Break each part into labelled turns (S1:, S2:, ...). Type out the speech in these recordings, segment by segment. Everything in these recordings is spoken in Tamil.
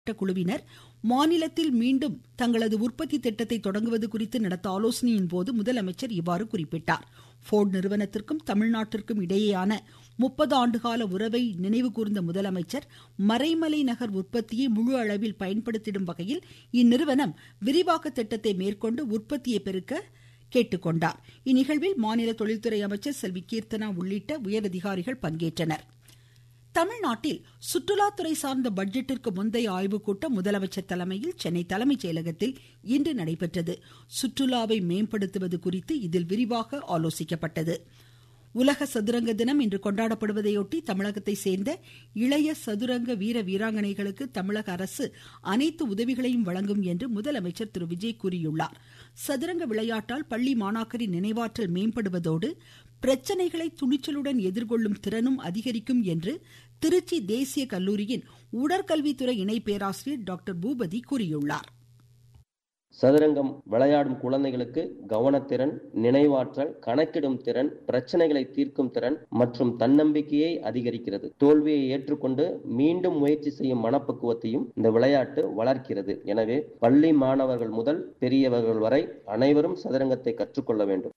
S1: குழுவினர் மாநிலத்தில் மீண்டும் தங்களது உற்பத்தி திட்டத்தை தொடங்குவது குறித்து நடத்த ஆலோசனையின் போது முதலமைச்சர் இவ்வாறு குறிப்பிட்டார் போர்டு நிறுவனத்திற்கும் தமிழ்நாட்டிற்கும் இடையேயான முப்பது ஆண்டுகால உறவை நினைவுகூர்ந்த முதலமைச்சர் மறைமலை நகர் உற்பத்தியை முழு அளவில் பயன்படுத்திடும் வகையில் இந்நிறுவனம் விரிவாக்க திட்டத்தை மேற்கொண்டு உற்பத்தியை பெருக்க கேட்டுக்கொண்டார் இந்நிகழ்வில் மாநில தொழில்துறை அமைச்சர் செல்வி கீர்த்தனா உள்ளிட்ட உயரதிகாரிகள் பங்கேற்றனர் தமிழ்நாட்டில் சுற்றுலாத்துறை சார்ந்த பட்ஜெட்டிற்கு முந்தைய ஆய்வுக் கூட்டம் முதலமைச்சர் தலைமையில் சென்னை தலைமைச் செயலகத்தில் இன்று நடைபெற்றது சுற்றுலாவை மேம்படுத்துவது குறித்து இதில் விரிவாக ஆலோசிக்கப்பட்டது உலக சதுரங்க தினம் இன்று கொண்டாடப்படுவதையொட்டி தமிழகத்தை சேர்ந்த இளைய சதுரங்க வீர வீராங்கனைகளுக்கு தமிழக அரசு அனைத்து உதவிகளையும் வழங்கும் என்று முதலமைச்சர் திரு விஜய் கூறியுள்ளார் சதுரங்க விளையாட்டால் பள்ளி மாணாக்கரின் நினைவாற்றல் மேம்படுவதோடு பிரச்சனைகளை துணிச்சலுடன் எதிர்கொள்ளும் திறனும் அதிகரிக்கும் என்று திருச்சி தேசிய கல்லூரியின் உடற்கல்வித்துறை இணை பேராசிரியர் டாக்டர் பூபதி கூறியுள்ளார்
S2: சதுரங்கம் விளையாடும் குழந்தைகளுக்கு கவனத்திறன் நினைவாற்றல் கணக்கிடும் திறன் பிரச்சனைகளை தீர்க்கும் திறன் மற்றும் தன்னம்பிக்கையை அதிகரிக்கிறது தோல்வியை ஏற்றுக்கொண்டு மீண்டும் முயற்சி செய்யும் மனப்பக்குவத்தையும் இந்த விளையாட்டு வளர்க்கிறது எனவே பள்ளி மாணவர்கள் முதல் பெரியவர்கள் வரை அனைவரும் சதுரங்கத்தை கற்றுக்கொள்ள வேண்டும்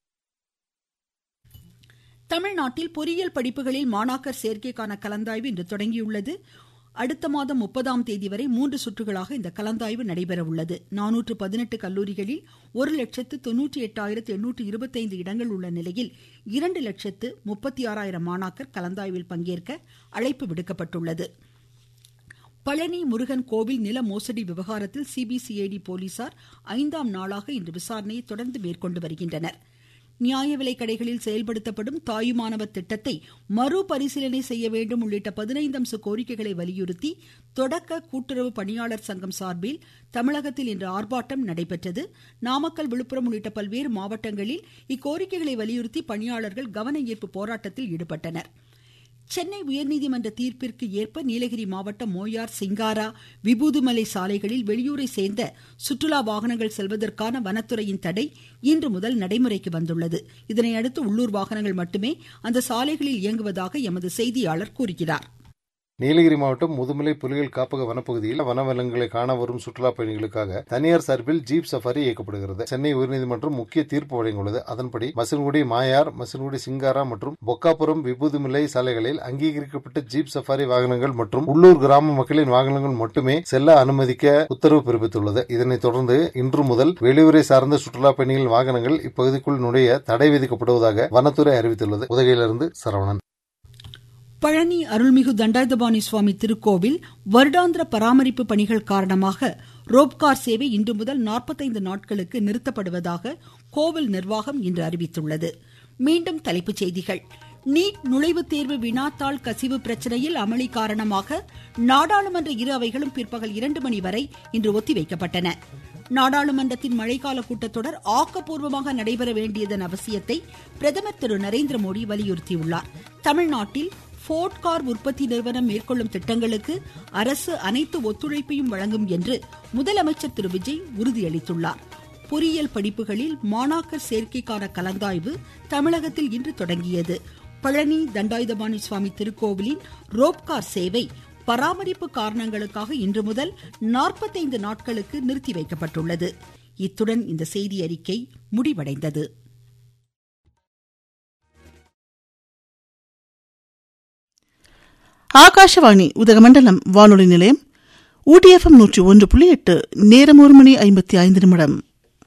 S1: தமிழ்நாட்டில் பொறியியல் படிப்புகளில் மாணாக்கர் சேர்க்கைக்கான கலந்தாய்வு இன்று தொடங்கியுள்ளது அடுத்த மாதம் முப்பதாம் தேதி வரை மூன்று சுற்றுகளாக இந்த கலந்தாய்வு நடைபெற உள்ளது நானூற்று பதினெட்டு கல்லூரிகளில் ஒரு லட்சத்து தொன்னூற்றி எட்டாயிரத்து எண்ணூற்று இருபத்தைந்து இடங்கள் உள்ள நிலையில் இரண்டு லட்சத்து முப்பத்தி ஆறாயிரம் மாணாக்கர் கலந்தாய்வில் பங்கேற்க அழைப்பு விடுக்கப்பட்டுள்ளது பழனி முருகன் கோவில் நில மோசடி விவகாரத்தில் சிபிசிஐடி போலீசார் ஐந்தாம் நாளாக இன்று விசாரணையை தொடர்ந்து மேற்கொண்டு வருகின்றனர் நியாய விலைக் கடைகளில் செயல்படுத்தப்படும் தாயுமானவர் திட்டத்தை மறுபரிசீலனை செய்ய வேண்டும் உள்ளிட்ட பதினைந்து அம்ச கோரிக்கைகளை வலியுறுத்தி தொடக்க கூட்டுறவு பணியாளர் சங்கம் சார்பில் தமிழகத்தில் இன்று ஆர்ப்பாட்டம் நடைபெற்றது நாமக்கல் விழுப்புரம் உள்ளிட்ட பல்வேறு மாவட்டங்களில் இக்கோரிக்கைகளை வலியுறுத்தி பணியாளர்கள் கவன ஈர்ப்பு போராட்டத்தில் ஈடுபட்டனர் சென்னை உயர்நீதிமன்ற தீர்ப்பிற்கு ஏற்ப நீலகிரி மாவட்டம் மோயார் சிங்காரா விபூதுமலை சாலைகளில் வெளியூரை சேர்ந்த சுற்றுலா வாகனங்கள் செல்வதற்கான வனத்துறையின் தடை இன்று முதல் நடைமுறைக்கு வந்துள்ளது இதனையடுத்து உள்ளூர் வாகனங்கள் மட்டுமே அந்த சாலைகளில் இயங்குவதாக எமது செய்தியாளர் கூறுகிறார்
S3: நீலகிரி மாவட்டம் முதுமலை புலிகள் காப்பக வனப்பகுதியில் வனவிலங்குகளை காண வரும் சுற்றுலா பயணிகளுக்காக தனியார் சார்பில் ஜீப் சஃபாரி இயக்கப்படுகிறது சென்னை உயர்நீதிமன்றம் முக்கிய தீர்ப்பு வழங்கியுள்ளது அதன்படி மசின்குடி மாயார் மசின்குடி சிங்காரா மற்றும் பொக்காபுரம் விபூதிமலை சாலைகளில் அங்கீகரிக்கப்பட்ட ஜீப் சஃபாரி வாகனங்கள் மற்றும் உள்ளூர் கிராம மக்களின் வாகனங்கள் மட்டுமே செல்ல அனுமதிக்க உத்தரவு பிறப்பித்துள்ளது இதனைத் தொடர்ந்து இன்று முதல் வெளியூரை சார்ந்த சுற்றுலா பயணிகள் வாகனங்கள் இப்பகுதிக்குள் நுழைய தடை விதிக்கப்படுவதாக வனத்துறை அறிவித்துள்ளது உதகையிலிருந்து சரவணன்
S1: பழனி அருள்மிகு தண்டாயுதபாணி சுவாமி திருக்கோவில் வருடாந்திர பராமரிப்பு பணிகள் காரணமாக ரோப்கார் சேவை இன்று முதல் நாற்பத்தைந்து நாட்களுக்கு நிறுத்தப்படுவதாக கோவில் நிர்வாகம் இன்று அறிவித்துள்ளது மீண்டும் தலைப்புச் செய்திகள் நீட் நுழைவுத் தேர்வு வினாத்தாள் கசிவு பிரச்சனையில் அமளி காரணமாக நாடாளுமன்ற இரு அவைகளும் பிற்பகல் இரண்டு மணி வரை இன்று ஒத்திவைக்கப்பட்டன நாடாளுமன்றத்தின் மழைக்கால கூட்டத்தொடர் ஆக்கப்பூர்வமாக நடைபெற வேண்டியதன் அவசியத்தை பிரதமர் திரு நரேந்திர மோடி வலியுறுத்தியுள்ளார் தமிழ்நாட்டில் போர்ட் கார் உற்பத்தி நிறுவனம் மேற்கொள்ளும் திட்டங்களுக்கு அரசு அனைத்து ஒத்துழைப்பையும் வழங்கும் என்று முதலமைச்சர் திரு விஜய் உறுதியளித்துள்ளார் பொறியியல் படிப்புகளில் மாணாக்கர் சேர்க்கைக்கான கலந்தாய்வு தமிழகத்தில் இன்று தொடங்கியது பழனி தண்டாயுதபாணி சுவாமி திருக்கோவிலின் ரோப்கார் சேவை பராமரிப்பு காரணங்களுக்காக இன்று முதல் நாற்பத்தைந்து நாட்களுக்கு நிறுத்தி வைக்கப்பட்டுள்ளது இத்துடன் இந்த செய்தி அறிக்கை முடிவடைந்தது
S4: ஆகாஷவாணி உதகமண்டலம் வானொலி நிலையம் ஊட்டிஎஃப்எம் நூற்றி ஒன்று புள்ளி எட்டு நேரம் ஒரு மணி ஐம்பத்தி ஐந்து நிமிடம்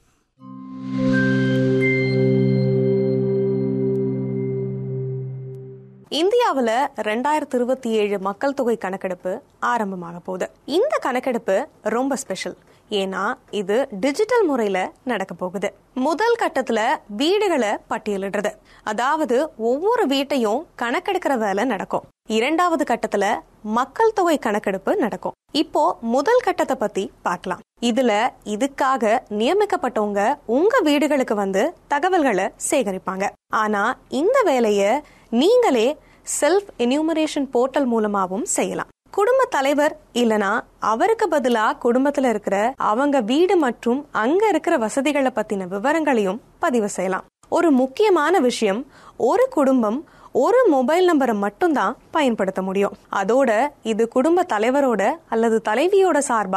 S5: இந்தியாவில் ரெண்டாயிரத்தி இருபத்தி ஏழு மக்கள் தொகை கணக்கெடுப்பு ஆரம்பமாக போகுது இந்த கணக்கெடுப்பு ரொம்ப ஸ்பெஷல் ஏன்னா இது டிஜிட்டல் முறையில நடக்க போகுது முதல் கட்டத்துல வீடுகளை பட்டியலிடுறது அதாவது ஒவ்வொரு வீட்டையும் கணக்கெடுக்கிற வேலை நடக்கும் இரண்டாவது கட்டத்துல மக்கள் தொகை கணக்கெடுப்பு நடக்கும் இப்போ முதல் கட்டத்தை பத்தி பார்க்கலாம் இதுல இதுக்காக நியமிக்கப்பட்டவங்க உங்க வீடுகளுக்கு வந்து தகவல்களை சேகரிப்பாங்க ஆனா இந்த வேலைய நீங்களே செல்ஃப் என்யூமரேஷன் போர்ட்டல் மூலமாவும் செய்யலாம் குடும்ப தலைவர் இல்லனா அவருக்கு பதிலா குடும்பத்துல இருக்கிற அவங்க வீடு மற்றும் அங்க இருக்கிற வசதிகளை பத்தின விவரங்களையும் பதிவு செய்யலாம் ஒரு முக்கியமான விஷயம் ஒரு குடும்பம் ஒரு மொபைல் நம்பரை மட்டும்தான் பயன்படுத்த முடியும் அதோட இது குடும்ப தலைவரோட அல்லது தலைவியோட சார்பா